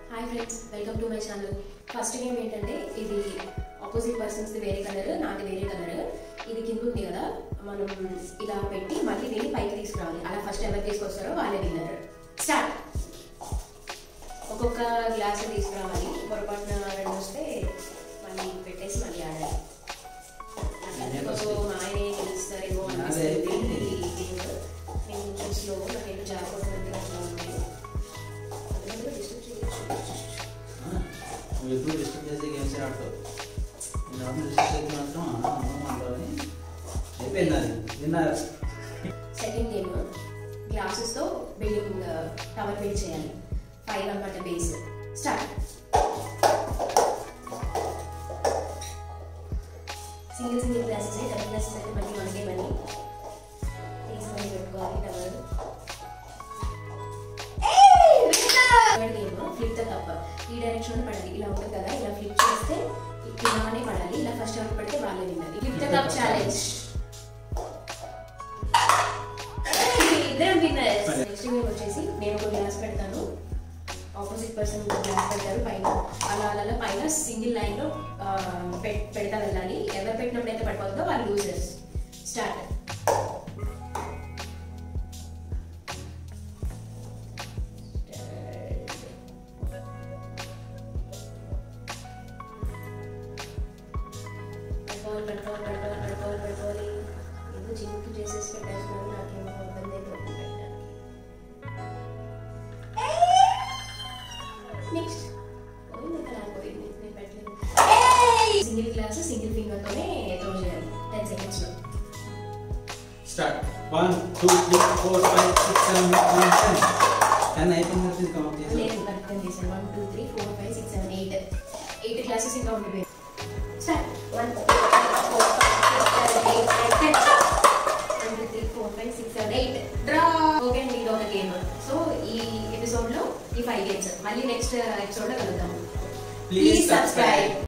Hi friends welcome to my channel first game ఏంటంటే ఇది opposite persons వేరే colour నాది వేరే కలర్ ఇది కింద ఉంది కదా మనం ఇలా పెట్టి మళ్ళీ దీన్ని పైకి తీసుకురావాలి అలా ఫస్ట్ ఎవరు తీసుకొస్తారో వాళ్ళే విన్నర్ స్టార్ట్ ఒక్కొక్క గ్లాస్ తీసుకురావాలి పొరపాటున రెండు వస్తే మళ్ళీ పెట్టేసి మళ్ళీ ఆడాలి నేనే నాకు first. మా ఆయనే గెలుస్తారేమో నాదే అనిపిస్తుంది అయిపోయింది. ఈ game. నేను కొంచెం స్లో నాకు ఎటు జారిపోతున్నట్టుగా అట్లా ఉంది అందులో కూడా disturb చేయొచ్చు. నువ్వు ఎప్పుడు డిస్టర్బ్ చేసే గేమ్స్ ఆడతావు నేను అప్పుడు డిస్టర్బ్ చేసి మాత్రం మాట్లాడాలి అయిపోయింది అది విన్నారు సెకండ్ గేమ్ గ్లాసెస్ తో బిల్డింగ్ టవర్ బిల్డ్ చేయాలి ఫైవ్ అన్నమాట base start single single glasses double glasses అయితే మళ్ళీ మనకే మనీ తీసుకొని పెట్టుకోవాలి tower third game flip the cup ఈ డైరెక్షన్ పడాలి ఇలా ఉంటుంది కదా ఇలా ఫ్లిప్ చేస్తే ఇలానే పడాలి ఇలా ఫస్ట్ ఎవరు పడితే వాళ్ళే విన్నారు ఫ్లిప్ ద కప్ ఛాలెంజ్ ఇద్దరం విన్నర్స్ నెక్స్ట్ గేమ్ వచ్చేసి నేను ఒక గ్లాస్ పెడతాను ఆపోజిట్ పర్సన్ గ్లాస్ పెడతారు పైన అలా అలా అలా పైన సింగిల్ లైన్ లో ఆ, పెట్- పెడతా వెళ్ళాలి ఎవరు పెట్టినప్పుడు అయితే పడిపోతుందో వాళ్ళు లూజర్స్ స్టార్ట్ పెట్టుకోవాలి పెట్టుకోవాలి పెట్టుకోవాలి పెట్టుకోవాలి పెట్టుకోవాలి ఏదో జిమ్కి చేసేసి పెట్టేస్తున్నాను నాకేమో ఇబ్బంది అయిపోతుంది పెట్టడానికి నెక్స్ట్ పోయింది ఇక్కడ పోయింది నేను పెట్టలేదు సింగిల్ గ్లాస్ సింగిల్ ఫింగర్ తోనే త్రో చేయాలి టెన్ సెకండ్స్ లో start one two three four five six seven eight nine ten ten అయిపోయింది కౌంట్ చేసి లేదు కరెక్ట్గా చేశాను one two three four five six seven eight eight classes ఇంకా ఉండిపోయి start one four five eight nine ten one two three four five six seven eight draw okay అండి ఇది ఒక గేమ్ సో ఈ ఎపిసోడ్ లో ఈ ఫైవ్ గేమ్స్ మళ్ళీ next episode లో కలుద్దాం ప్లీజ్ సబ్స్క్రైబ్